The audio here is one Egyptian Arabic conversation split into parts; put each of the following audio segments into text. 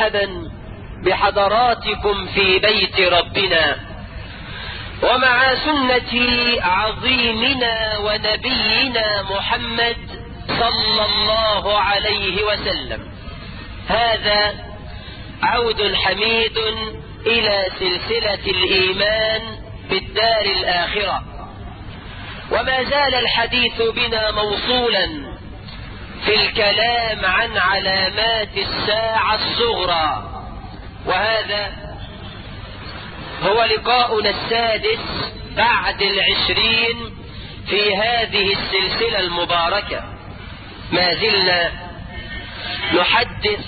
ومرحبا بحضراتكم في بيت ربنا ومع سنة عظيمنا ونبينا محمد صلى الله عليه وسلم هذا عود حميد إلى سلسلة الإيمان بالدار الآخرة وما زال الحديث بنا موصولا في الكلام عن علامات الساعة الصغرى وهذا هو لقاؤنا السادس بعد العشرين في هذه السلسلة المباركة ما زلنا نحدث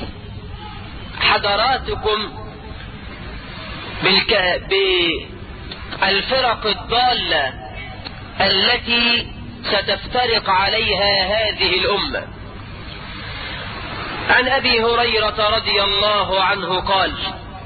حضراتكم بالك... بالفرق الضالة التي ستفترق عليها هذه الأمة عن أبي هريرة رضي الله عنه قال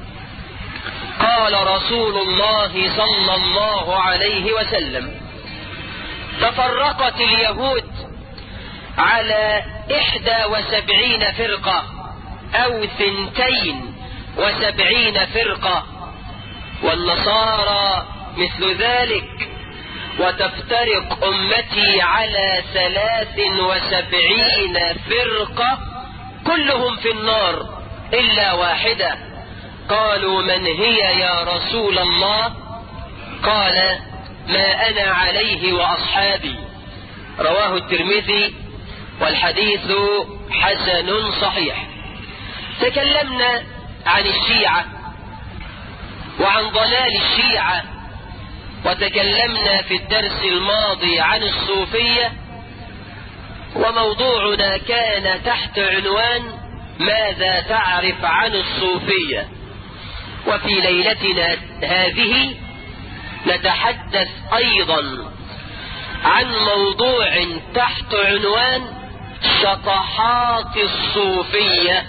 قال رسول الله صلى الله عليه وسلم تفرقت اليهود على إحدى وسبعين فرقة أو ثنتين وسبعين فرقة والنصارى مثل ذلك وتفترق أمتي على ثلاث وسبعين فرقة كلهم في النار إلا واحدة قالوا من هي يا رسول الله قال ما أنا عليه وأصحابي رواه الترمذي والحديث حسن صحيح تكلمنا عن الشيعة وعن ضلال الشيعة وتكلمنا في الدرس الماضي عن الصوفية وموضوعنا كان تحت عنوان ماذا تعرف عن الصوفية وفي ليلتنا هذه نتحدث أيضا عن موضوع تحت عنوان شطحات الصوفية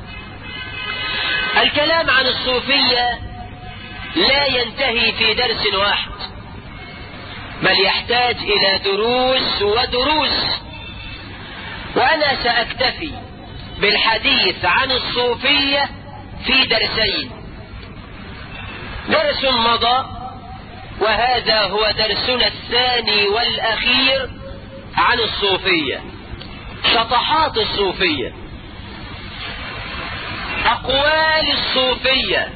الكلام عن الصوفية لا ينتهي في درس واحد بل يحتاج إلى دروس ودروس وأنا سأكتفي بالحديث عن الصوفية في درسين درس مضى وهذا هو درسنا الثاني والأخير عن الصوفية شطحات الصوفية أقوال الصوفية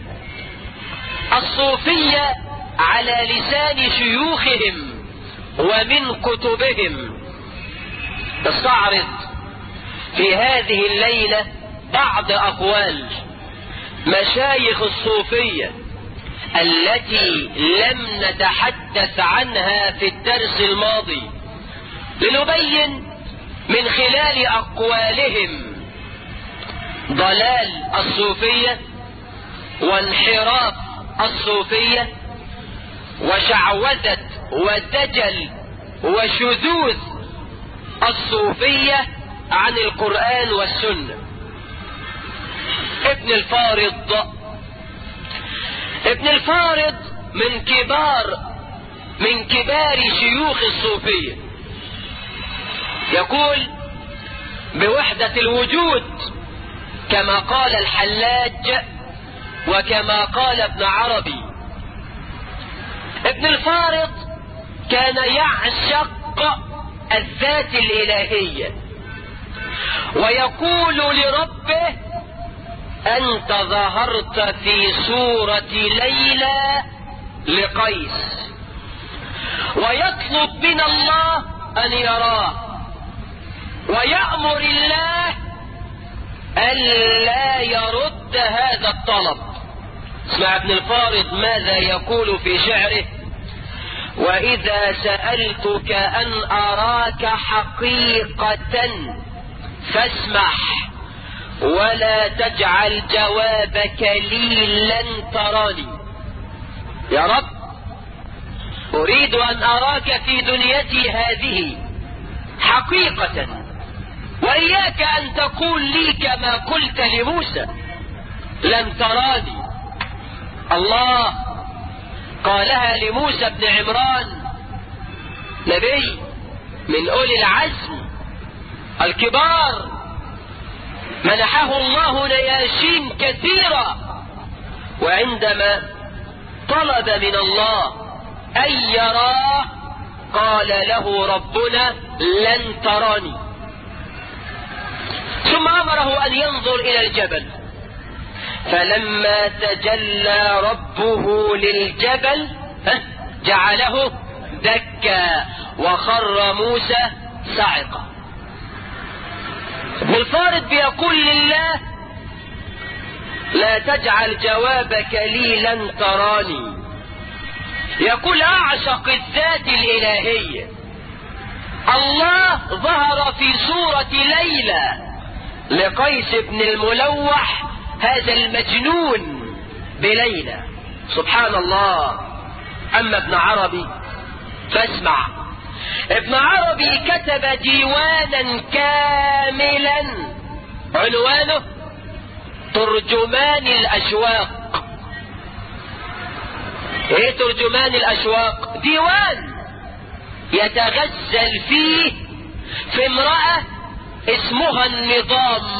الصوفية على لسان شيوخهم ومن كتبهم استعرض في هذه الليلة بعض أقوال مشايخ الصوفية التي لم نتحدث عنها في الدرس الماضي لنبين من خلال أقوالهم ضلال الصوفية وانحراف الصوفية وشعوذة ودجل وشذوذ الصوفية عن القرآن والسنة ابن الفارض ابن الفارض من كبار من كبار شيوخ الصوفية يقول بوحدة الوجود كما قال الحلاج وكما قال ابن عربي ابن الفارض كان يعشق الذات الإلهية ويقول لربه أنت ظهرت في صورة ليلى لقيس ويطلب من الله أن يراه ويأمر الله ألا يرد هذا الطلب اسمع ابن الفارض ماذا يقول في شعره وإذا سألتك أن أراك حقيقة فاسمح ولا تجعل جوابك لي لن تراني يا رب أريد أن أراك في دنيتي هذه حقيقة وإياك أن تقول لي كما قلت لموسى لن تراني الله قالها لموسى بن عمران نبي من أولي العزم الكبار منحه الله نياشين كثيرة وعندما طلب من الله أن يراه قال له ربنا لن تراني ثم أمره أن ينظر إلى الجبل فلما تجلى ربه للجبل جعله دكا وخر موسى صعقا ابن الفارد بيقول لله لا تجعل جوابك لي لن تراني يقول اعشق الذات الالهية الله ظهر في صورة ليلى لقيس بن الملوح هذا المجنون بليلى سبحان الله اما ابن عربي فاسمع ابن عربي كتب ديوانا كاملا عنوانه ترجمان الاشواق ايه ترجمان الاشواق ديوان يتغزل فيه في امرأة اسمها النظام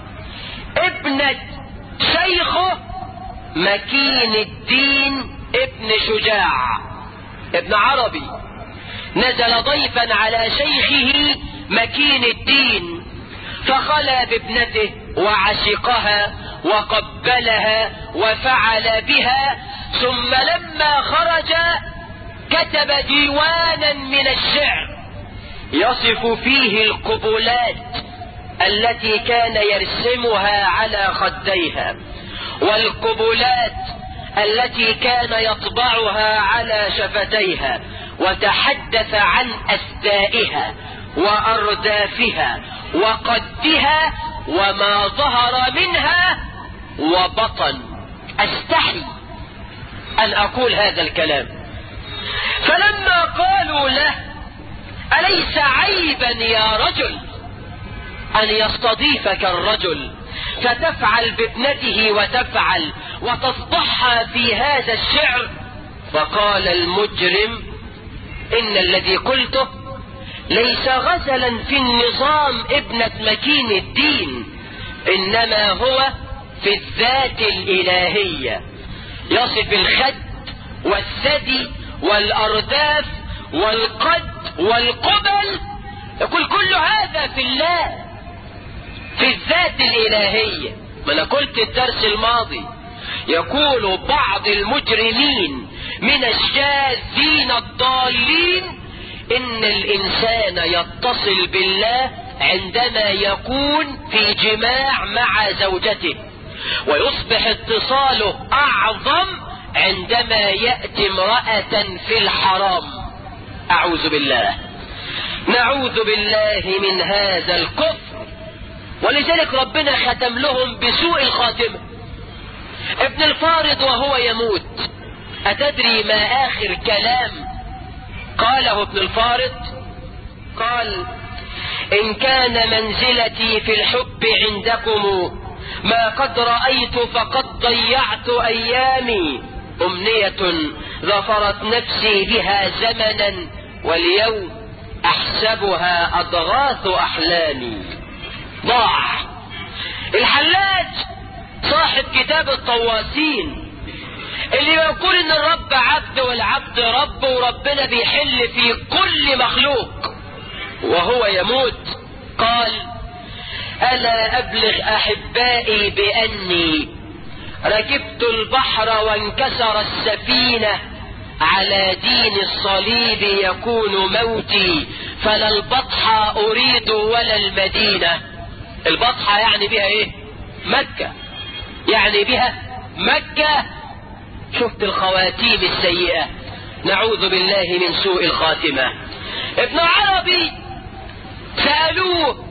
ابنة شيخه مكين الدين ابن شجاع ابن عربي نزل ضيفا على شيخه مكين الدين فخلى بابنته وعشقها وقبلها وفعل بها ثم لما خرج كتب ديوانا من الشعر يصف فيه القبلات التي كان يرسمها على خديها والقبلات التي كان يطبعها على شفتيها وتحدث عن أسدائها وأردافها وقدها وما ظهر منها وبطن أستحي أن أقول هذا الكلام فلما قالوا له أليس عيبا يا رجل أن يستضيفك الرجل فتفعل بابنته وتفعل وتصبحها في هذا الشعر فقال المجرم إن الذي قلته ليس غزلا في النظام ابنة مكين الدين إنما هو في الذات الإلهية يصف الخد والثدي والأرداف والقد والقبل يقول كل هذا في الله في الذات الإلهية ما أنا قلت الدرس الماضي يقول بعض المجرمين من الشاذين الضالين إن الإنسان يتصل بالله عندما يكون في جماع مع زوجته ويصبح اتصاله أعظم عندما يأتي امرأة في الحرام أعوذ بالله نعوذ بالله من هذا الكفر ولذلك ربنا ختم لهم بسوء الخاتمة ابن الفارض وهو يموت أتدري ما آخر كلام قاله ابن الفارض قال إن كان منزلتي في الحب عندكم ما قد رأيت فقد ضيعت أيامي أمنية ظفرت نفسي بها زمنا واليوم أحسبها أضغاث أحلامي ضاع الحلاج صاحب كتاب الطواسين اللي يقول ان الرب عبد والعبد رب وربنا بيحل في كل مخلوق وهو يموت قال الا ابلغ احبائي باني ركبت البحر وانكسر السفينه على دين الصليب يكون موتي فلا البطحة اريد ولا المدينة البطحة يعني بها ايه مكة يعني بها مكة شفت الخواتيم السيئة نعوذ بالله من سوء الخاتمة ابن عربي سألوه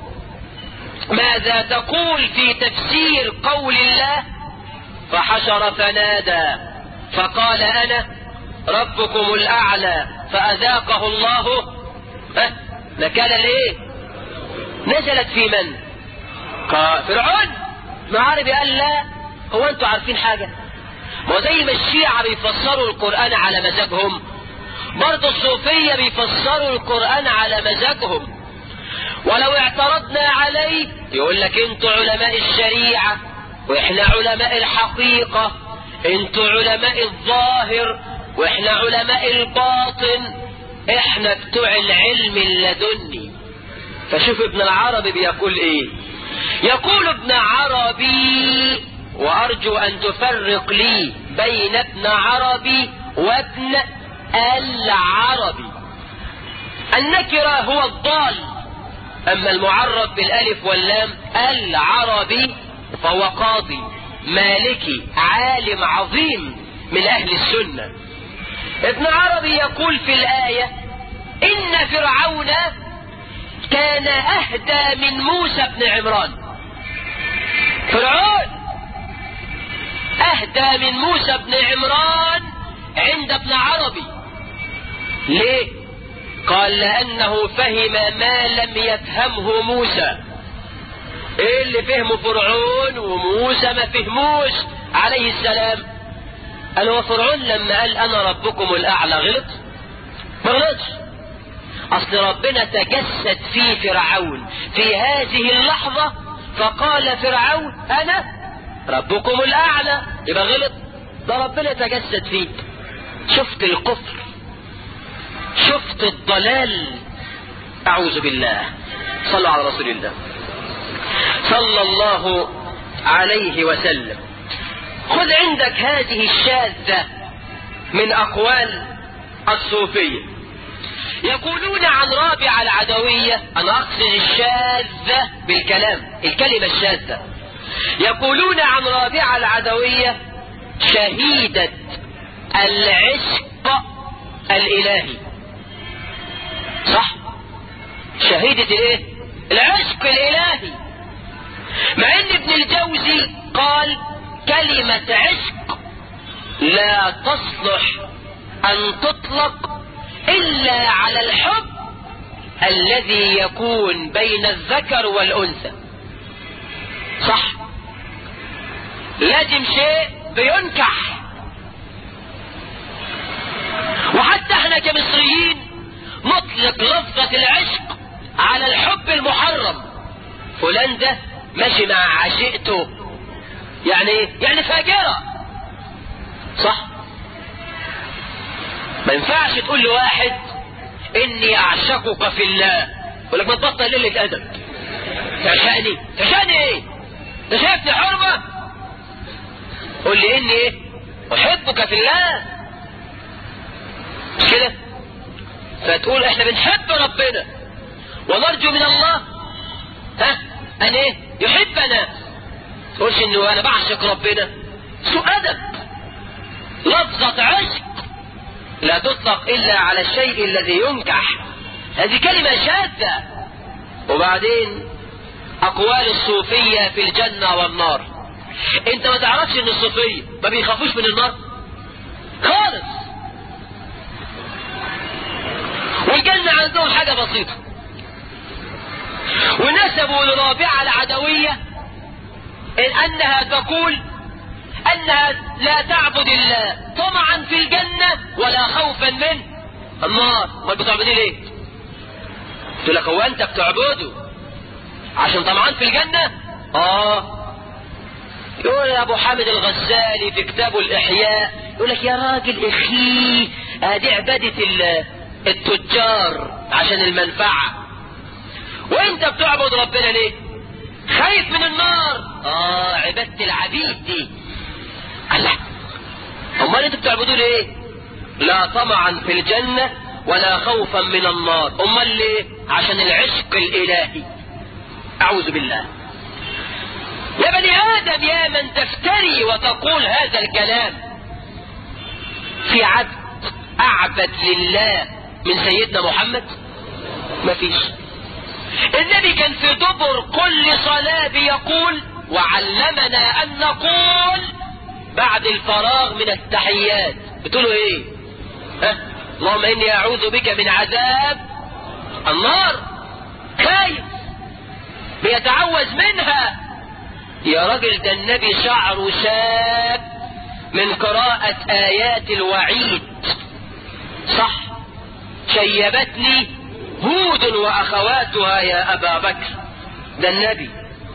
ماذا تقول في تفسير قول الله فحشر فنادى فقال انا ربكم الاعلى فاذاقه الله أه نكال الايه نزلت في من فرعون ابن عربي قال لا هو انتوا عارفين حاجه ما زي ما الشيعة بيفسروا القرآن على مزاجهم برضه الصوفية بيفسروا القرآن على مزاجهم ولو اعترضنا عليه يقول لك انتوا علماء الشريعة واحنا علماء الحقيقة انتوا علماء الظاهر واحنا علماء الباطن احنا بتوع العلم اللدني فشوف ابن العربي بيقول ايه يقول ابن عربي وارجو ان تفرق لي بين ابن عربي وابن العربي النكرة هو الضال اما المعرب بالالف واللام العربي فهو قاضي مالكي عالم عظيم من اهل السنة ابن عربي يقول في الآية ان فرعون كان اهدى من موسى بن عمران فرعون اهدى من موسى بن عمران عند ابن عربي ليه قال لانه فهم ما لم يفهمه موسى ايه اللي فهمه فرعون وموسى ما فهموش عليه السلام قال هو فرعون لما قال انا ربكم الاعلى غلط ما غلطش اصل ربنا تجسد في فرعون في هذه اللحظة فقال فرعون انا ربكم الاعلى يبقى غلط ده ربنا تجسد فيه شفت الكفر شفت الضلال اعوذ بالله صلوا على رسول الله صلى الله عليه وسلم خذ عندك هذه الشاذة من اقوال الصوفية يقولون عن رابعة العدوية انا اقصد الشاذة بالكلام الكلمة الشاذة يقولون عن رابعة العدوية شهيدة العشق الالهي صح شهيدة الايه العشق الالهي مع ان ابن الجوزي قال كلمة عشق لا تصلح ان تطلق الا على الحب الذي يكون بين الذكر والانثى صح لازم شيء بينكح وحتى احنا كمصريين نطلق لفظة العشق على الحب المحرم فلان ده ماشي مع عشيقته يعني ايه؟ يعني فاجرة صح ما ينفعش تقول لواحد اني اعشقك في الله يقول لك ما تبطل قلة ادب تعشقني تعشقني ايه انت شايفني حرمة قول لي اني ايه احبك في الله مش كده فتقول احنا بنحب ربنا ونرجو من الله ها ان ايه يحبنا تقولش انه انا بعشق ربنا سوء ادب لفظة عشق لا تطلق الا على الشيء الذي ينكح هذه كلمة شاذة وبعدين اقوال الصوفية في الجنة والنار انت ما تعرفش ان الصوفية ما بيخافوش من النار خالص والجنة عندهم حاجة بسيطة ونسبوا لرابعة العدوية إن أنها تقول أنها لا تعبد الله طمعا في الجنة ولا خوفا من النار ما بتعبدين ليه قلت لك هو أنت بتعبده عشان طمعان في الجنة آه يقول يا أبو حامد الغزالي في كتابه الإحياء يقول لك يا راجل إخي هذه عبادة التجار عشان المنفعة وانت بتعبد ربنا ليه خايف من النار اه عبادة العبيد دي الله امال انتوا بتعبدوا ليه لا طمعا في الجنة ولا خوفا من النار امال ليه عشان العشق الالهي اعوذ بالله يا بني ادم يا من تفتري وتقول هذا الكلام في عبد اعبد لله من سيدنا محمد مفيش النبي كان في دبر كل صلاة بيقول وعلمنا ان نقول بعد الفراغ من التحيات بتقولوا ايه ها اللهم اني اعوذ بك من عذاب النار خايف بيتعوذ منها يا راجل ده النبي شعره شاب من قراءة ايات الوعيد صح شيبتني هود واخواتها يا ابا بكر ده النبي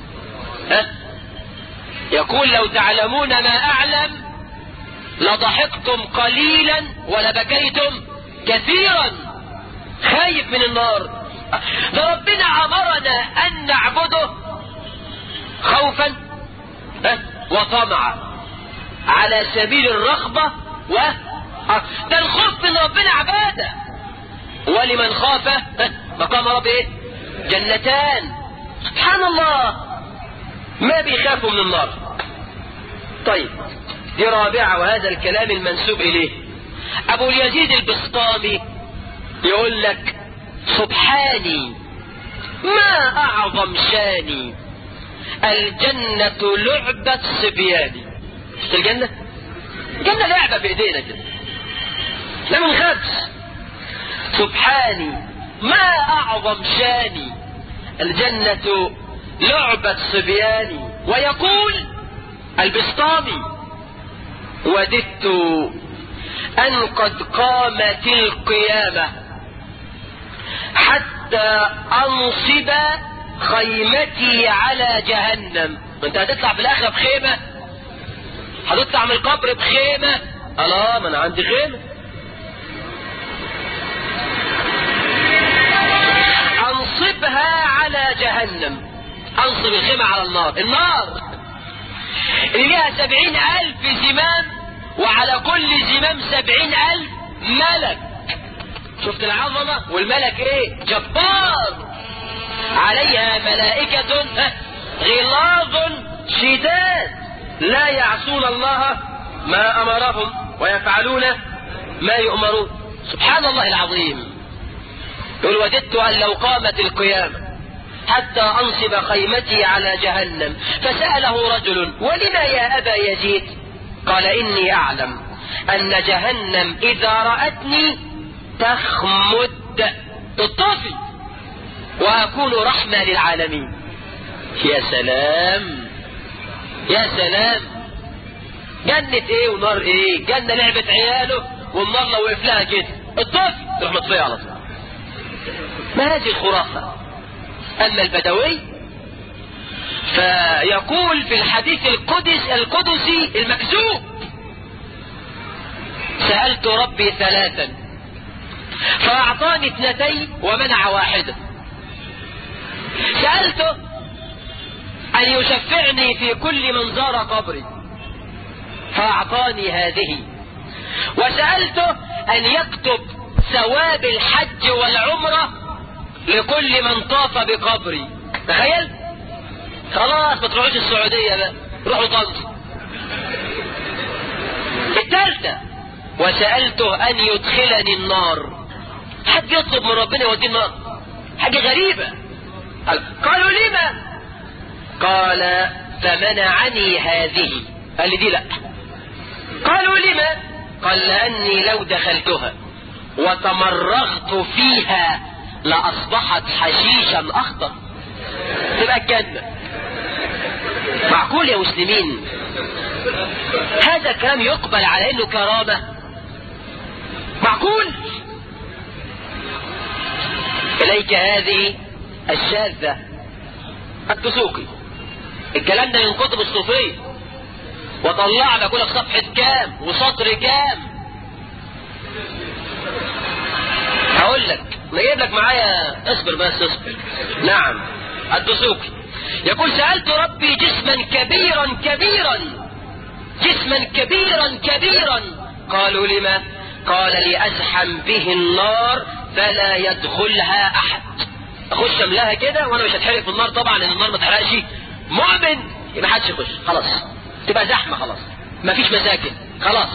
ها يقول لو تعلمون ما أعلم لضحكتم قليلا ولبكيتم كثيرا خايف من النار ده ربنا أمرنا أن نعبده خوفا وطمعا على سبيل الرغبة و ده الخوف من ربنا عبادة ولمن خاف مقام رب ايه جنتان سبحان الله ما بيخافوا من النار طيب دي رابعة وهذا الكلام المنسوب إليه أبو اليزيد البسطامي يقول لك سبحاني ما أعظم شاني الجنة لعبة صبياني مش الجنة الجنة لعبة بإيدينا كده لا من خبز سبحاني ما أعظم شاني الجنة لعبة صبياني ويقول البسطامي وددت أن قد قامت القيامة حتى أنصب خيمتي على جهنم انت هتطلع في الاخره بخيمه هتطلع من القبر بخيمه الله ما انا عندي خيمه انصبها على جهنم انصب الخيمه على النار النار اللي ليها سبعين الف زمام وعلى كل زمام سبعين الف ملك شفت العظمه والملك ايه جبار عليها ملائكة غلاظ شداد لا يعصون الله ما أمرهم ويفعلون ما يؤمرون سبحان الله العظيم يقول وددت أن لو قامت القيامة حتى أنصب خيمتي على جهنم فسأله رجل ولما يا أبا يزيد قال إني أعلم أن جهنم إذا رأتني تخمد تطفي وأكون رحمة للعالمين يا سلام يا سلام جنة ايه ونار ايه جنة لعبة عياله والنار لو وقف لها كده الطفل تروح مطفية على طول ما هذه الخرافة أما البدوي فيقول في الحديث القدس القدسي المكذوب سألت ربي ثلاثا فأعطاني اثنتين ومنع واحدة سألته أن يشفعني في كل من زار قبري فأعطاني هذه وسألته أن يكتب ثواب الحج والعمرة لكل من طاف بقبري تخيل خلاص ما تروحوش السعودية بقى روحوا طنطا الثالثة وسألته أن يدخلني النار حد يطلب من ربنا يوديه النار حاجة غريبة قالوا لما قال فمنعني هذه قال لي دي لا قالوا لما قال لأني لو دخلتها وتمرغت فيها لأصبحت حشيشا أخضر تبقى الجنة معقول يا مسلمين هذا كلام يقبل على انه كرامة معقول اليك هذه الشاذة الدسوقي الكلام ده من كتب الصوفية وطلع بقول لك صفحة كام وسطر كام هقول لك نجيب لك معايا اصبر بس اصبر نعم الدسوقي يقول سألت ربي جسما كبيرا كبيرا جسما كبيرا كبيرا قالوا لما قال لأزحم به النار فلا يدخلها أحد اخش املاها كده وانا مش هتحرق في النار طبعا لان النار ما تحرقش مؤمن يبقى محدش يخش خلاص تبقى زحمه خلاص مفيش مساكن خلاص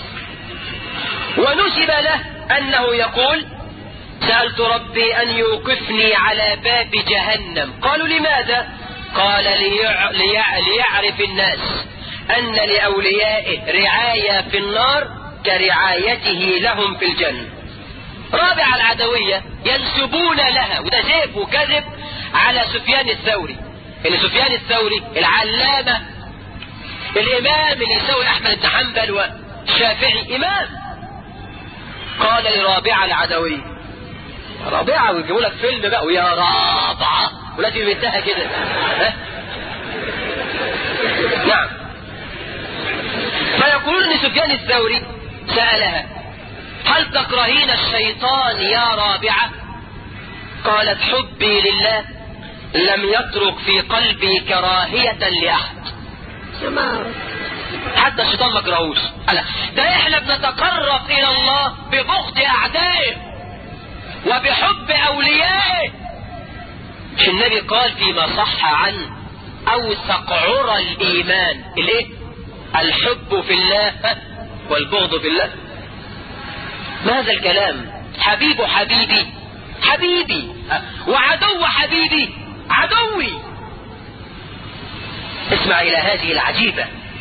ونسب له انه يقول سالت ربي ان يوقفني على باب جهنم قالوا لماذا قال ليع... ليع... ليعرف الناس ان لاوليائه رعايه في النار كرعايته لهم في الجنه رابع العدوية ينسبون لها وده زيف وكذب على سفيان الثوري ان سفيان الثوري العلامة الامام اللي يساوي احمد بن حنبل والشافعي امام قال لرابعة العدوية رابعة ويجيبوا لك فيلم بقى ويا رابعة ولازم يمدها كده ها نعم فيقولون ان سفيان الثوري سألها هل تكرهين الشيطان يا رابعة قالت حبي لله لم يترك في قلبي كراهية لأحد حتى الشيطان ما كرهوش ألا ده احنا بنتقرب الى الله ببغض اعدائه وبحب اوليائه مش النبي قال فيما صح عنه اوثق عرى الايمان الايه الحب في الله والبغض في الله ما هذا الكلام حبيب حبيبي حبيبي وعدو حبيبي عدوي اسمع الى هذه العجيبه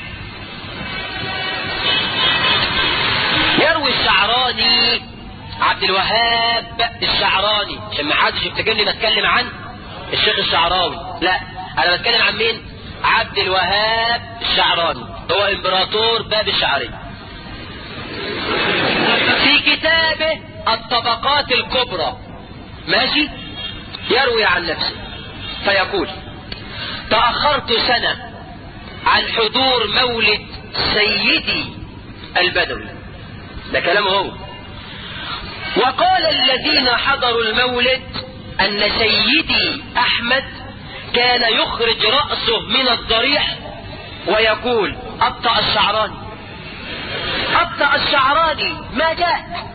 يروي الشعراني عبد الوهاب الشعراني عشان ما حدش يفتكرني بتكلم عن الشيخ الشعراوي لا انا بتكلم عن مين عبد الوهاب الشعراني هو امبراطور باب الشعري في كتابه الطبقات الكبرى ماشي يروي عن نفسه فيقول تأخرت سنة عن حضور مولد سيدي البدوي ده كلامه هو وقال الذين حضروا المولد أن سيدي أحمد كان يخرج رأسه من الضريح ويقول أبطأ الشعراني أبطأ الشعراني ما جاء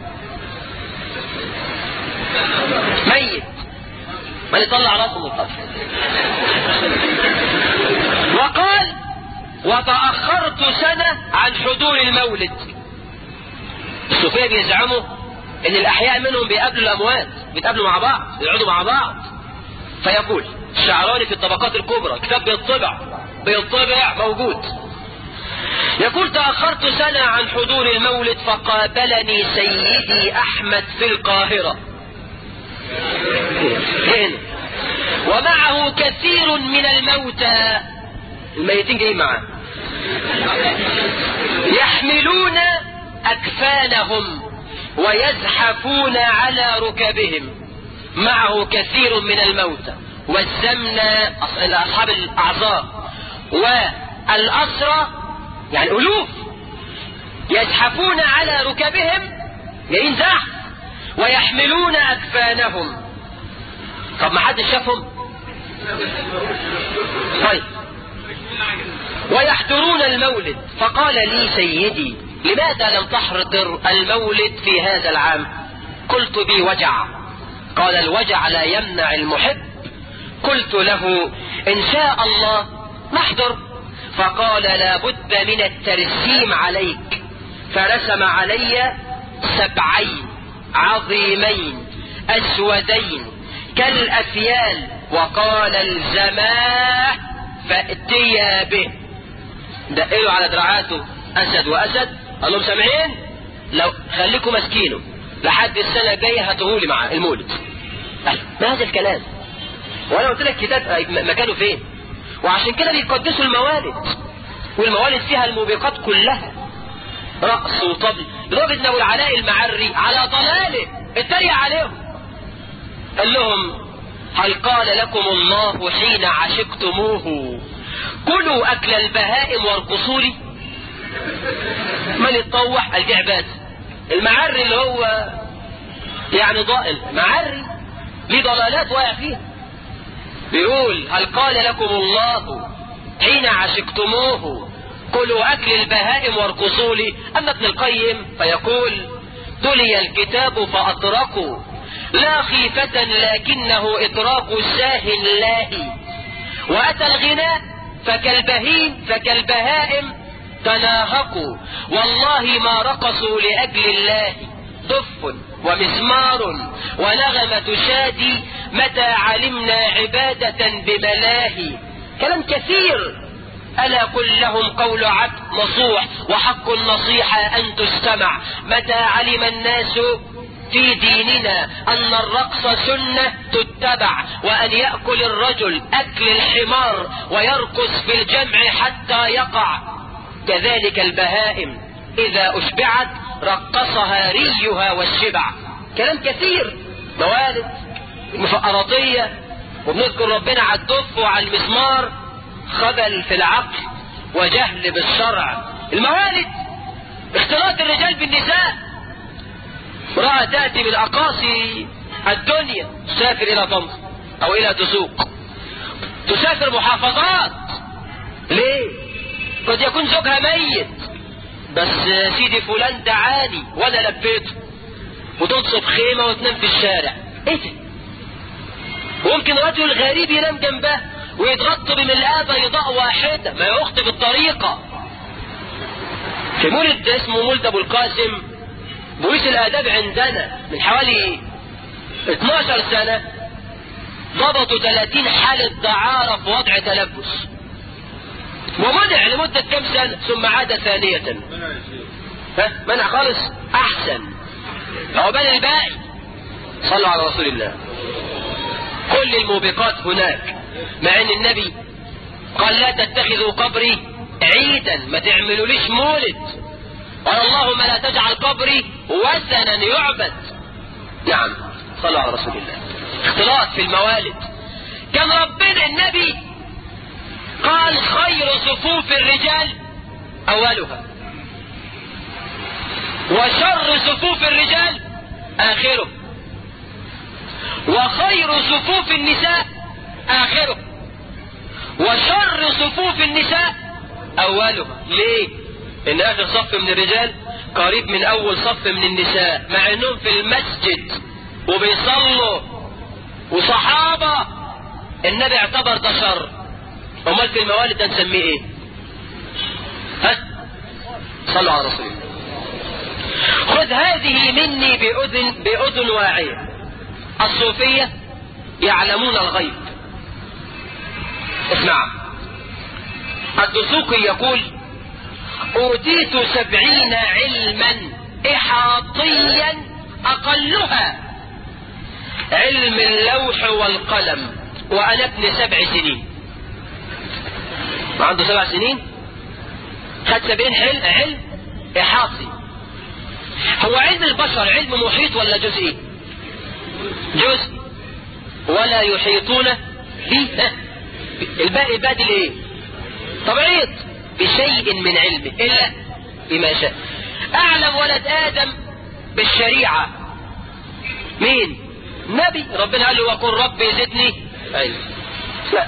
ميت ما يطلع راسه من القبر وقال وتأخرت سنة عن حضور المولد الصوفية بيزعموا ان الاحياء منهم بيقابلوا الاموات بيتقابلوا مع بعض بيقعدوا مع بعض فيقول الشعراني في الطبقات الكبرى كتاب بيطبع بيطبع موجود يقول تأخرت سنة عن حضور المولد فقابلني سيدي أحمد في القاهرة هنا ومعه كثير من الموتى الميتين جايين معاه يحملون أكفانهم ويزحفون على ركبهم معه كثير من الموتى والزمنة أصحاب الأعذار والأسرى يعني ألوف يزحفون على ركبهم جايين زحف ويحملون أكفانهم طب ما حد شافهم طيب ويحضرون المولد فقال لي سيدي لماذا لم تحضر المولد في هذا العام قلت بي وجع قال الوجع لا يمنع المحب قلت له ان شاء الله نحضر فقال لا بد من الترسيم عليك فرسم علي سبعين عظيمين اسودين كالافيال وقال الزماه فاتيا به دقلوا على دراعاته اسد واسد قال لهم سامعين لو خليكم ماسكينه لحد السنه الجايه هاتوهولي مع المولد ما هذا الكلام وانا قلت لك كتاب مكانه فين وعشان كده بيقدسوا الموالد والموالد فيها الموبقات كلها رقص وطبل لدرجه ان ابو العلاء المعري على ضلاله اتريق عليهم قال لهم هل قال لكم الله حين عشقتموه كلوا اكل البهائم وارقصوا لي من يتطوح الجعبات المعري اللي هو يعني ضائل معري ليه ضلالات واقع فيها بيقول هل قال لكم الله حين عشقتموه كلوا اكل البهائم وارقصوا لي اما ابن القيم فيقول تلي الكتاب فاطرقوا لا خيفة لكنه إطراق ساه لاهي وأتى الغناء فكالبهيم فكالبهائم تناهقوا والله ما رقصوا لأجل الله دف ومزمار ونغمة شادي متى علمنا عبادة بملاهي كلام كثير ألا قل لهم قول عبد نصوح وحق النصيحة أن تستمع متى علم الناس في ديننا أن الرقص سنة تتبع وأن يأكل الرجل أكل الحمار ويرقص في الجمع حتى يقع كذلك البهائم إذا أشبعت رقصها ريها والشبع كلام كثير موالد مفقرطية وبنذكر ربنا على الدف وعلى المسمار خبل في العقل وجهل بالشرع الموالد اختلاط الرجال بالنساء امرأة تأتي من أقاصي الدنيا تسافر إلى طنطا أو إلى دسوق تسافر محافظات ليه؟ قد يكون زوجها ميت بس سيدي فلان دعاني وأنا لبيته وتنصب خيمة وتنام في الشارع إيه ده؟ ممكن رجل غريب ينام جنبها ويتغطوا بملآة بيضاء واحدة ما يا أختي بالطريقة في مولد اسمه مولد أبو القاسم بوليس الآداب عندنا من حوالي 12 سنة ضبطوا 30 حالة دعارة في وضع تلبس ومنع لمدة كم سنة ثم عاد ثانية ها منع خالص أحسن عقبال الباقي صلوا على رسول الله كل الموبقات هناك مع ان النبي قال لا تتخذوا قبري عيدا ما تعملوليش مولد قال اللهم لا تجعل قبري وثنا يعبد نعم صلوا على رسول الله اختلاط في الموالد كان ربنا النبي قال خير صفوف الرجال اولها وشر صفوف الرجال اخره وخير صفوف النساء آخره وشر صفوف النساء أولها ليه؟ إن آخر صف من الرجال قريب من أول صف من النساء مع إنهم في المسجد وبيصلوا وصحابة النبي اعتبر ده شر أمال في الموالد ده نسميه إيه؟ ها؟ صلوا على رسول الله خذ هذه مني بأذن بأذن واعية الصوفية يعلمون الغيب اسمع الدسوقي يقول أوتيت سبعين علما إحاطيا أقلها علم اللوح والقلم وأنا ابن سبع سنين عنده سبع سنين خد سبعين حل علم إحاطي هو علم البشر علم محيط ولا جزئي جزء ولا يحيطون به الباقي بادل ايه طبيعيط بشيء من علمه الا بما شاء اعلم ولد ادم بالشريعة مين نبي ربنا قال له وقل ربي زدني علم لا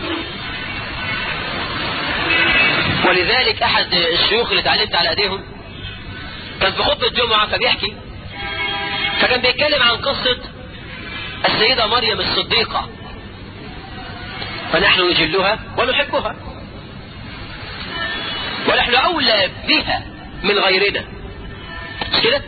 ولذلك احد الشيوخ اللي اتعلمت على ايديهم كان في خطبة الجمعة فبيحكي فكان بيتكلم عن قصة السيدة مريم الصديقة فنحن نجلها ونحبها ونحن أولى بها من غيرنا مش كده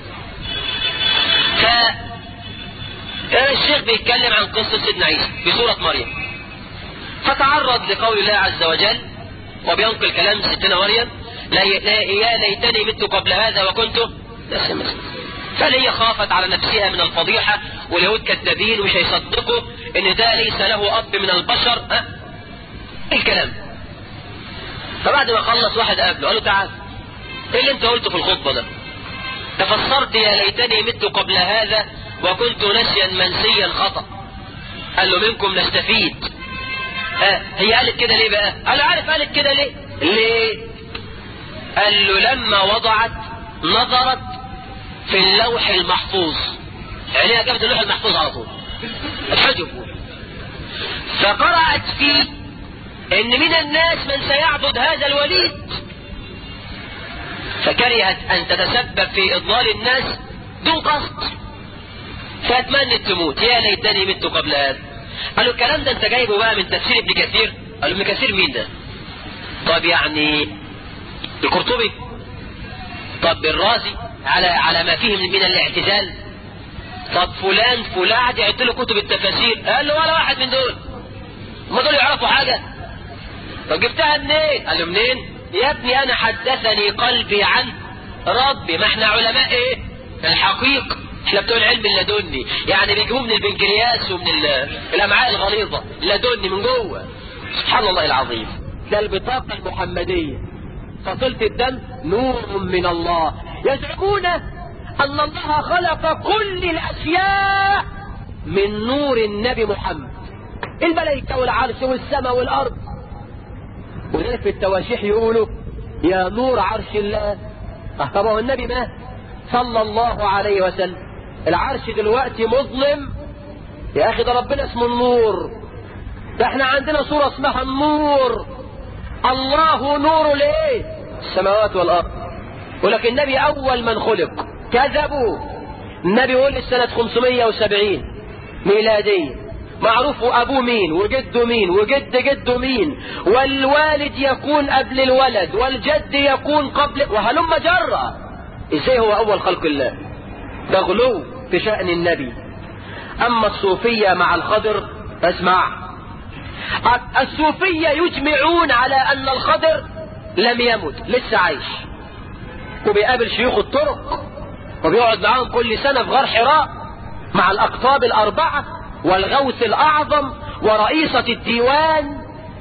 ف الشيخ بيتكلم عن قصة سيدنا عيسى بسورة مريم فتعرض لقول الله عز وجل وبينقل كلام ستنا مريم لا يا ليتني مت قبل هذا وكنت نفسا مسلم فهي خافت على نفسها من الفضيحة واليهود كذابين ومش هيصدقوا ان ده ليس له اب من البشر ها الكلام فبعد ما خلص واحد قابله قال له تعال ايه اللي انت قلته في الخطبة ده تفسرت يا ليتني مت قبل هذا وكنت نسيا منسيا خطأ قال له منكم نستفيد ها هي قالت كده ليه بقى قال له عارف قالت كده ليه ليه قال له لما وضعت نظرت في اللوح المحفوظ عينيها جابت اللوح المحفوظ على طول الحجب فقرأت فيه ان من الناس من سيعبد هذا الوليد فكرهت ان تتسبب في اضلال الناس دون قصد فاتمنت تموت يا ليتني مت قبل هذا قالوا الكلام ده انت جايبه بقى من تفسير ابن كثير قالوا ابن كثير مين ده طب يعني القرطبي طب الرازي على على ما فيه من الاعتزال طب فلان فلان قعد يعد له كتب التفاسير قال له ولا واحد من دول ما دول يعرفوا حاجه طب جبتها منين قال له منين يا ابني انا حدثني قلبي عن ربي ما احنا علماء ايه الحقيقه احنا بتوع العلم اللدني يعني بيجيبوه من البنكرياس ومن الامعاء الغليظه لدني من جوه سبحان الله العظيم ده البطاقه المحمديه فصلة الدم نور من الله يزعمون أن الله خلق كل الأشياء من نور النبي محمد الملائكة والعرش والسماء والأرض وذلك في التواشيح يقولوا يا نور عرش الله اه طب هو النبي مات صلى الله عليه وسلم العرش دلوقتي مظلم يا اخي ده ربنا اسمه النور ده احنا عندنا سورة اسمها النور الله نور ليه السماوات والارض ولكن النبي اول من خلق كذبوا النبي يقول السنة 570 ميلادية معروف ابوه مين وجده مين وجد جده مين والوالد يكون قبل الولد والجد يكون قبل وهلم جرة ازاي هو اول خلق الله ده غلو في شأن النبي اما الصوفية مع الخضر اسمع الصوفية يجمعون على ان الخضر لم يمت لسه عايش وبيقابل شيوخ الطرق وبيقعد معاهم كل سنة في غار حراء مع الاقطاب الاربعة والغوث الاعظم ورئيسة الديوان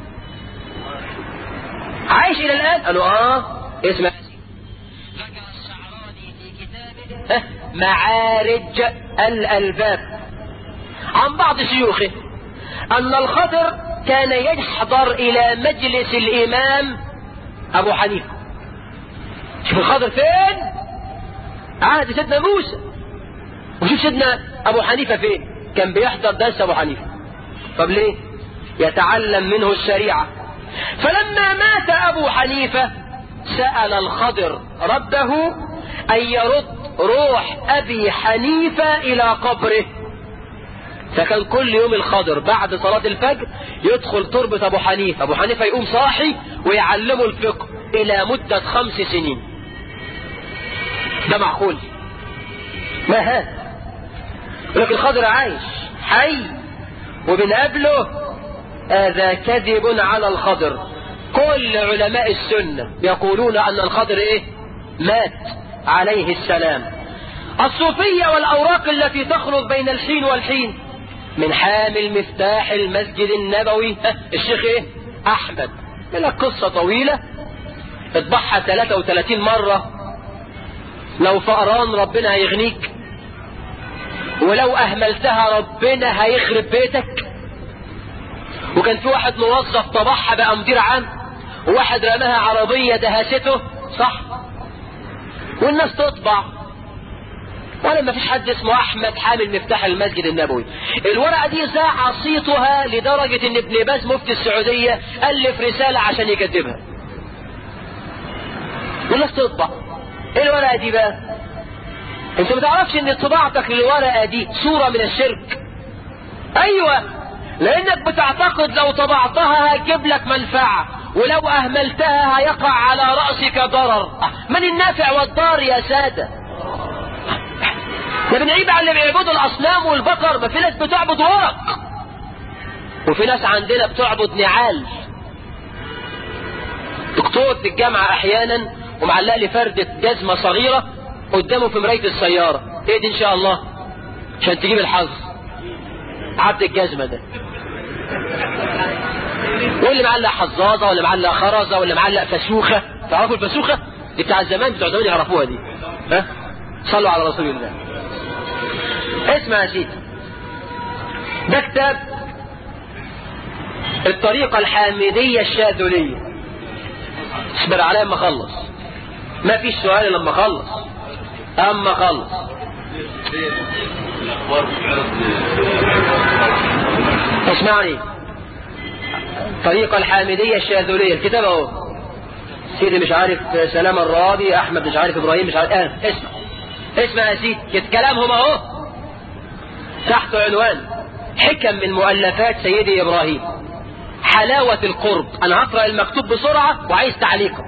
عايش الى الان قالوا اه اسمع ذكر الشعراني في كتابه معارج الالباب عن بعض شيوخه ان الخضر كان يحضر الى مجلس الامام ابو حنيفه شوف الخضر فين عهد سيدنا موسى وشوف سيدنا ابو حنيفه فين كان بيحضر درس ابو حنيفه طب ليه يتعلم منه الشريعه فلما مات ابو حنيفه سال الخضر ربه ان يرد روح ابي حنيفه الى قبره فكان كل يوم الخضر بعد صلاة الفجر يدخل تربة ابو حنيفة ابو حنيفة يقوم صاحي ويعلمه الفقه الى مدة خمس سنين ده معقول ما هذا لكن الخضر عايش حي وبنقابله هذا كذب على الخضر كل علماء السنة يقولون أن الخضر إيه مات عليه السلام الصوفية والأوراق التي تخرج بين الحين والحين من حامل مفتاح المسجد النبوي الشيخ إيه أحمد من قصة طويلة اطبعها 33 مرة لو فقران ربنا هيغنيك ولو اهملتها ربنا هيخرب بيتك وكان في واحد موظف طبعها بقى مدير عام وواحد رماها عربية دهسته صح والناس تطبع ولا ما فيش حد اسمه احمد حامل مفتاح المسجد النبوي الورقة دي زاع صيتها لدرجة ان ابن باز مفتي السعودية الف رسالة عشان يكذبها والناس تطبع ايه الورقة دي بقى انت ما تعرفش ان طباعتك للورقة دي صورة من الشرك ايوه لانك بتعتقد لو طبعتها هتجيب لك منفعة ولو اهملتها هيقع على رأسك ضرر من النافع والضار يا سادة ده بنعيب على اللي بيعبدوا الاصنام والبقر ما في ناس بتعبد ورق وفي ناس عندنا بتعبد نعال دكتور في الجامعة احيانا ومعلق لي فردة جزمة صغيرة قدامه في مراية السيارة ايه دي ان شاء الله عشان تجيب الحظ عبد الجزمة ده واللي معلق حظاظة واللي معلق خرزة واللي معلق فسوخة تعرفوا الفسوخة دي بتاع زمان بتوع زمان يعرفوها دي ها صلوا على رسول الله اسمع يا سيدي ده كتاب الطريقة الحامدية الشاذلية اصبر عليا اما اخلص ما فيش سؤال لما اخلص اما اخلص اسمعني طريقة الحامدية الشاذلية الكتاب اهو سيدي مش عارف سلام الرابي احمد مش عارف ابراهيم مش عارف اه اسمع اسمع يا سيدي كلامهم اهو تحت عنوان حكم من مؤلفات سيدي ابراهيم حلاوة القرب انا هقرأ المكتوب بسرعة وعايز تعليقك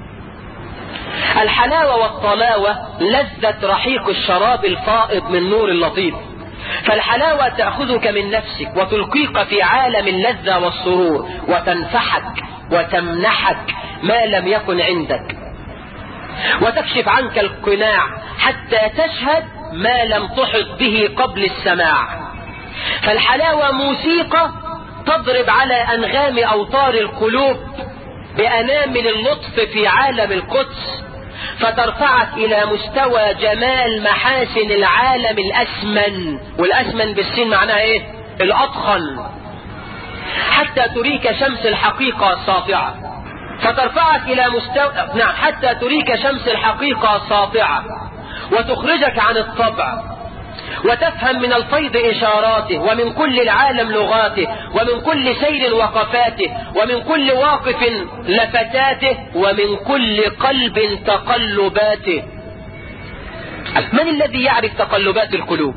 الحلاوة والطلاوة لذة رحيق الشراب الفائض من نور اللطيف فالحلاوة تأخذك من نفسك وتلقيك في عالم اللذة والسرور وتنفحك وتمنحك ما لم يكن عندك وتكشف عنك القناع حتى تشهد ما لم تحط به قبل السماع فالحلاوة موسيقى تضرب على أنغام أوتار القلوب بأنامل اللطف في عالم القدس فترفعك إلى مستوى جمال محاسن العالم الأسمن والأسمن بالسين معناها إيه؟ الأضخن حتى تريك شمس الحقيقة الساطعة فترفعك إلى مستوى نعم حتى تريك شمس الحقيقة الساطعة وتخرجك عن الطبع وتفهم من الفيض إشاراته ومن كل العالم لغاته ومن كل سير وقفاته ومن كل واقف لفتاته ومن كل قلب تقلباته من الذي يعرف تقلبات القلوب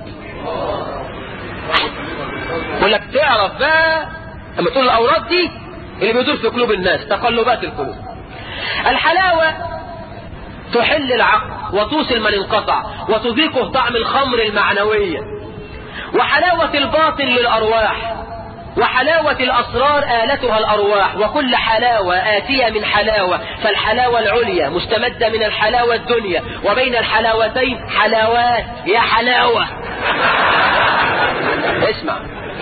يقول لك تعرف بقى لما تقول الأوراد دي اللي بيدور في قلوب الناس تقلبات القلوب الحلاوة تحل العقل وتوصل من انقطع وتذيقه طعم الخمر المعنوية وحلاوة الباطن للأرواح وحلاوة الأسرار آلتها الأرواح وكل حلاوة آتية من حلاوة فالحلاوة العليا مستمدة من الحلاوة الدنيا وبين الحلاوتين حلاوات يا حلاوة اسمع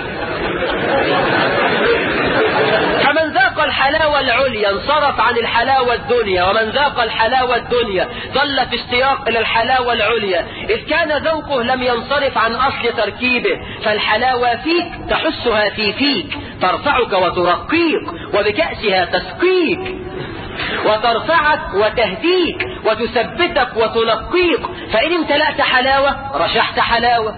فمن ذاق الحلاوة العليا انصرف عن الحلاوة الدنيا ومن ذاق الحلاوة الدنيا ظل في اشتياق إلى الحلاوة العليا إذ كان ذوقه لم ينصرف عن أصل تركيبه فالحلاوة فيك تحسها في فيك ترفعك وترقيك وبكأسها تسقيك وترفعك وتهديك وتثبتك وتنقيك فإن امتلأت حلاوة رشحت حلاوة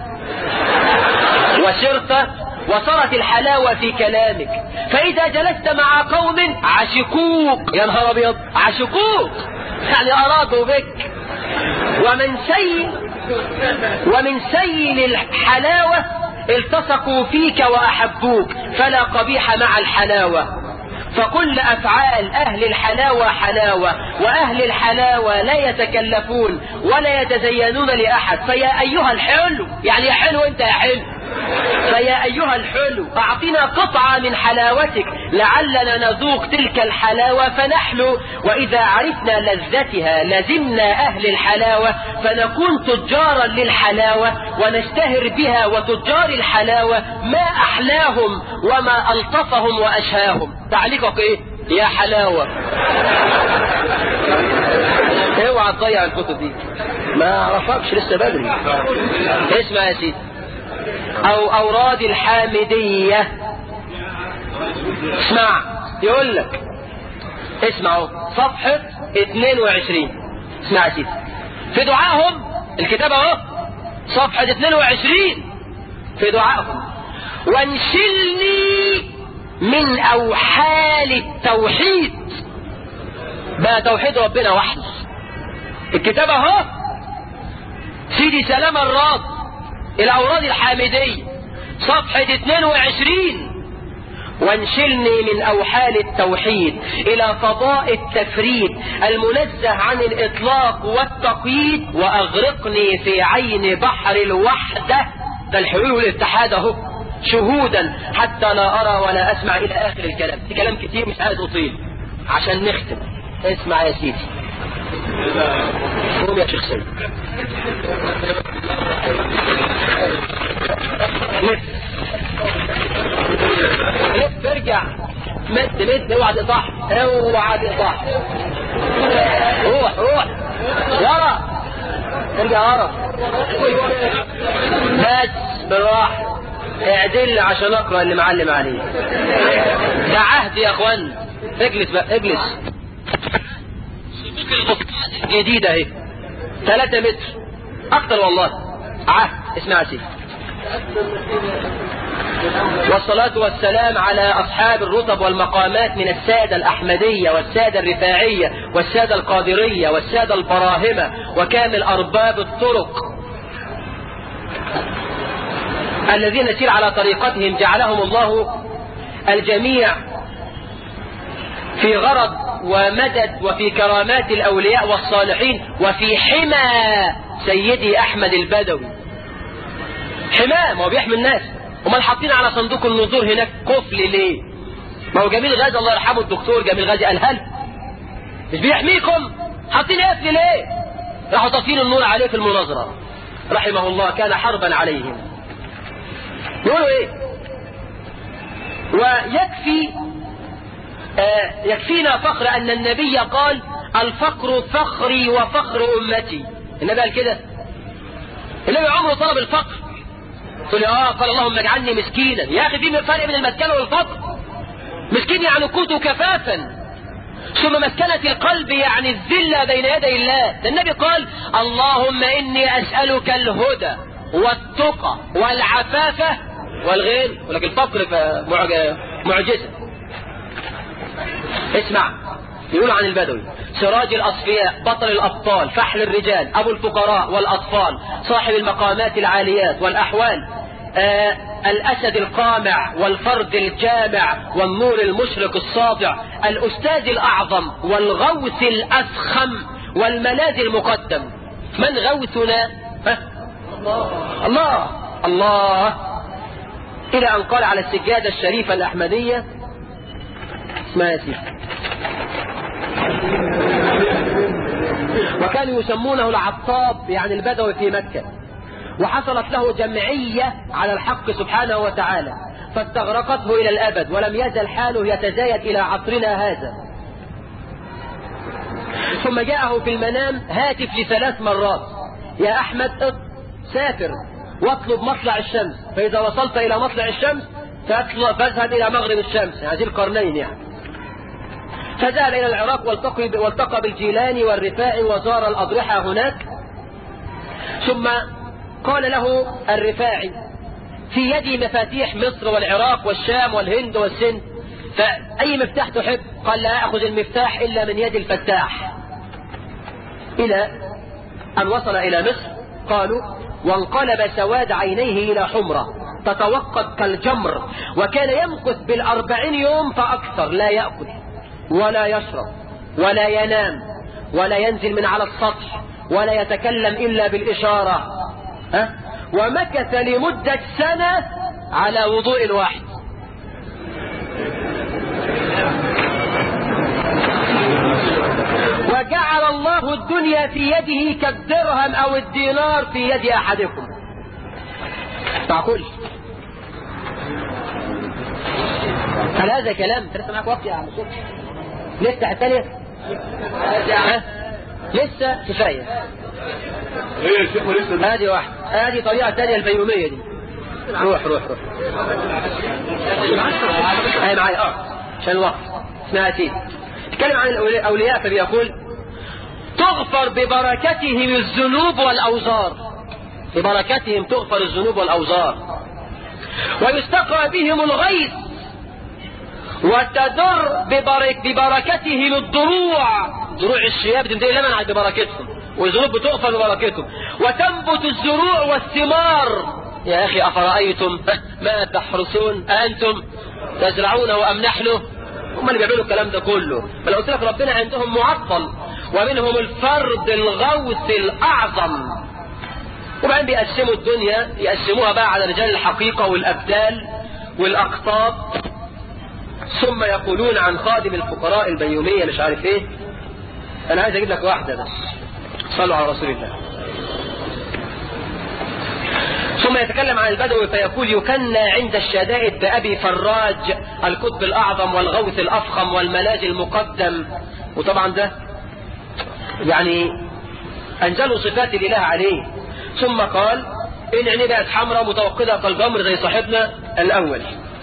وسرت وصارت الحلاوة في كلامك فإذا جلست مع قوم عشقوك يا نهار أبيض عشقوك يعني أرادوا بك ومن سيل ومن سيل الحلاوة التصقوا فيك وأحبوك فلا قبيح مع الحلاوة فكل أفعال أهل الحلاوة حلاوة وأهل الحلاوة لا يتكلفون ولا يتزينون لأحد فيا أيها الحلو يعني يا حلو أنت يا حلو فيا أيها الحلو أعطنا قطعة من حلاوتك لعلنا نذوق تلك الحلاوة فنحلو وإذا عرفنا لذتها لزمنا أهل الحلاوة فنكون تجارا للحلاوة ونشتهر بها وتجار الحلاوة ما أحلاهم وما ألطفهم وأشهاهم تعليقك إيه يا حلاوة اوعى تضيع الكتب دي ما اعرفكش لسه بدري اسمع يا سيدي او اوراد الحامدية اسمع يقول لك اسمعوا صفحة 22 اسمع يا سيدي في دعائهم الكتاب اهو صفحة 22 في دعائهم وانشلني من اوحال التوحيد بقى توحيد ربنا وحده الكتاب اهو سيدي سلام الراض الاوراد الحامدية صفحة 22 وانشلني من اوحال التوحيد الى فضاء التفريد المنزه عن الاطلاق والتقييد واغرقني في عين بحر الوحدة ده الحلول والاتحاد اهو شهودا حتى لا ارى ولا اسمع الى اخر الكلام في كلام كتير مش عايز اطيل عشان نختم اسمع يا سيدي قوم يا شيخ سيد لف لف ارجع مد مد اوعى تقطع اوعى تقطع روح روح ورا ارجع ورا بس بالراحه اعدل عشان اقرا اللي معلم عليه ده عهد يا اخوان اجلس بقى اجلس جديدة اهي 3 متر اكتر والله عهد اسمع سيدي والصلاة والسلام على أصحاب الرتب والمقامات من السادة الأحمدية والسادة الرفاعية والسادة القادرية والسادة البراهمة وكامل أرباب الطرق الذين نسير على طريقتهم جعلهم الله الجميع في غرض ومدد وفي كرامات الأولياء والصالحين وفي حمى سيدي أحمد البدوي حماه ما هو بيحمي الناس امال حاطين على صندوق النذور هناك قفل ليه ما هو جميل غازي الله يرحمه الدكتور جميل غازي قال هل مش بيحميكم حاطين قفل ليه راحوا طافين النور عليه في المناظرة رحمه الله كان حربا عليهم يقولوا ايه ويكفي آه يكفينا فخر ان النبي قال الفقر فخري وفخر امتي النبي قال كده النبي عمره طلب الفقر تقول لي اه قال اللهم اجعلني مسكينا يا اخي في فرق بين المسكنه والفقر مسكين يعني قوته كفافا ثم مسكنة القلب يعني الذلة بين يدي الله ده النبي قال اللهم إني أسألك الهدى والتقى والعفافة والغير ولكن الفقر معجزة اسمع يقول عن البدوي سراج الأصفياء بطل الأبطال فحل الرجال أبو الفقراء والأطفال صاحب المقامات العاليات والأحوال آه الأسد القامع والفرد الجامع والنور المشرق الساطع الأستاذ الأعظم والغوث الأفخم والملاذ المقدم من غوثنا ها؟ الله الله إلى أن قال على السجادة الشريفة الأحمدية اسمها ياسين وكانوا يسمونه العطاب يعني البدوي في مكة وحصلت له جمعية على الحق سبحانه وتعالى فاستغرقته إلى الأبد ولم يزل حاله يتزايد إلى عصرنا هذا ثم جاءه في المنام هاتف لثلاث مرات يا أحمد سافر واطلب مطلع الشمس فإذا وصلت إلى مطلع الشمس فاذهب إلى مغرب الشمس هذه القرنين يعني فذهب إلى العراق والتقي والتقى بالجيلاني والرفاعي وزار الأضرحة هناك ثم قال له الرفاعي في يدي مفاتيح مصر والعراق والشام والهند والسند فأي مفتاح تحب قال لا أخذ المفتاح إلا من يد الفتاح إلى أن وصل إلى مصر قالوا وانقلب سواد عينيه إلى حمرة تتوقد كالجمر وكان يمكث بالأربعين يوم فأكثر لا يأكل ولا يشرب ولا ينام ولا ينزل من على السطح ولا يتكلم إلا بالإشارة ها؟ ومكث لمدة سنة على وضوء واحد وجعل الله الدنيا في يده كالدرهم أو الدينار في يد أحدكم معقول هل هذا كلام لسه معك وقت يا عم لسه الثانية ها؟ لسه كفاية ايه يا شيخ لسه هذه واحدة هذه طريقة ثانية البيومية دي روح روح روح هاي معايا اه عشان الوقت اسمها سيدي تكلم عن الأولياء فبيقول تغفر ببركتهم الذنوب والأوزار ببركتهم تغفر الذنوب والأوزار ويستقى بهم الغيث وتدر ببرك ببركتهم الضروع ضروع الشياب تنتهي لمن ببركتهم والذنوب بتغفر ببركتهم وتنبت الزروع والثمار يا أخي أفرأيتم ما تحرسون أنتم تزرعونه أم نحن هم اللي بيعملوا الكلام ده كله فلو قلت لك ربنا عندهم معطل ومنهم الفرد الغوث الأعظم وبعدين بيقسموا الدنيا يقسموها بقى على رجال الحقيقة والأبدال والأقطاب ثم يقولون عن خادم الفقراء البيومية مش عارف ايه انا عايز اجيب لك واحدة بس صلوا على رسول الله ثم يتكلم عن البدوي فيقول يكنى عند الشدائد بأبي فراج القطب الأعظم والغوث الأفخم والملاذ المقدم وطبعا ده يعني أنزلوا صفات الإله عليه ثم قال إن عيني بقت حمراء متوقدة كالجمر زي صاحبنا الأول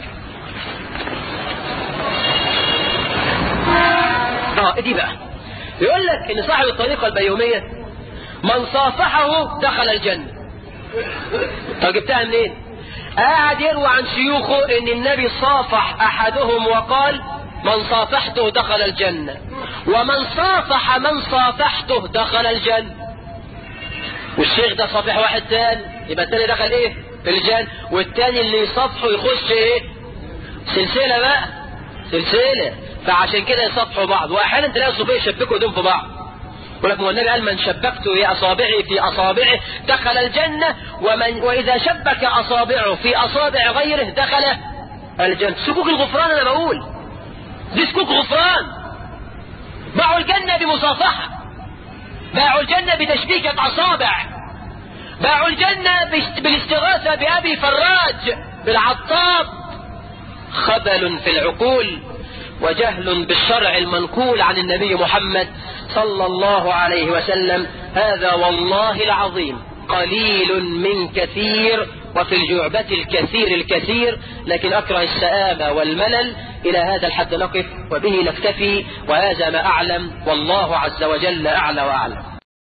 اه دي بقى يقول لك ان صاحب الطريقة البيومية من صافحه دخل الجنة طب جبتها منين قاعد يروى عن شيوخه ان النبي صافح احدهم وقال من صافحته دخل الجنة ومن صافح من صافحته دخل الجنة والشيخ ده صافح واحد تاني يبقى التاني دخل ايه في الجنة والتاني اللي يصافحه يخش ايه سلسلة بقى سلسلة فعشان كده يصافحوا بعض واحيانا تلاقي الصوفيه يشبكوا ايديهم في بعض يقول لك النبي قال من شبكت في اصابعي في اصابعه دخل الجنه ومن واذا شبك اصابعه في اصابع غيره دخل الجنه سكوك الغفران انا بقول دي سكوك غفران باعوا الجنه بمصافحه باعوا الجنه بتشبيكه اصابع باعوا الجنه بالاستغاثه بابي فراج بالعطاب خبل في العقول وجهل بالشرع المنقول عن النبي محمد صلى الله عليه وسلم هذا والله العظيم قليل من كثير وفي الجعبة الكثير الكثير لكن أكره السآمة والملل إلى هذا الحد نقف وبه نكتفي وهذا ما أعلم والله عز وجل أعلى وأعلم